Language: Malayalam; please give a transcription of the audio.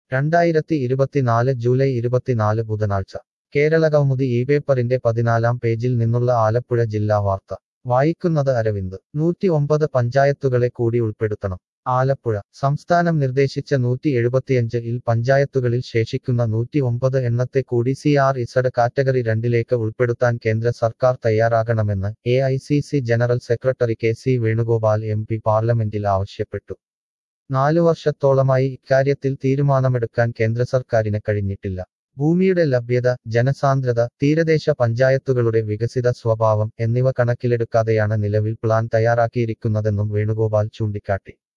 രണ്ടായിരത്തി ഇരുപത്തിനാല് ജൂലൈ ഇരുപത്തിനാല് ബുധനാഴ്ച കേരള കൗമുദി ഈ പേപ്പറിന്റെ പതിനാലാം പേജിൽ നിന്നുള്ള ആലപ്പുഴ ജില്ലാ വാർത്ത വായിക്കുന്നത് അരവിന്ദ് നൂറ്റി ഒമ്പത് പഞ്ചായത്തുകളെ കൂടി ഉൾപ്പെടുത്തണം ആലപ്പുഴ സംസ്ഥാനം നിർദ്ദേശിച്ച നൂറ്റി എഴുപത്തിയഞ്ച് ഇൽ പഞ്ചായത്തുകളിൽ ശേഷിക്കുന്ന നൂറ്റി ഒമ്പത് എണ്ണത്തെ കൂടി സി ആർ ഇസഡ് കാറ്റഗറി രണ്ടിലേക്ക് ഉൾപ്പെടുത്താൻ കേന്ദ്ര സർക്കാർ തയ്യാറാകണമെന്ന് A I C C general secretary K C Venugopal M P പാർലമെന്റിൽ ആവശ്യപ്പെട്ടു നാലു വർഷത്തോളമായി ഇക്കാര്യത്തിൽ തീരുമാനമെടുക്കാൻ കേന്ദ്ര സർക്കാരിന് കഴിഞ്ഞിട്ടില്ല ഭൂമിയുടെ ലഭ്യത ജനസാന്ദ്രത തീരദേശ പഞ്ചായത്തുകളുടെ വികസിത സ്വഭാവം എന്നിവ കണക്കിലെടുക്കാതെയാണ് നിലവിൽ പ്ലാൻ തയ്യാറാക്കിയിരിക്കുന്നതെന്നും വേണുഗോപാൽ ചൂണ്ടിക്കാട്ടി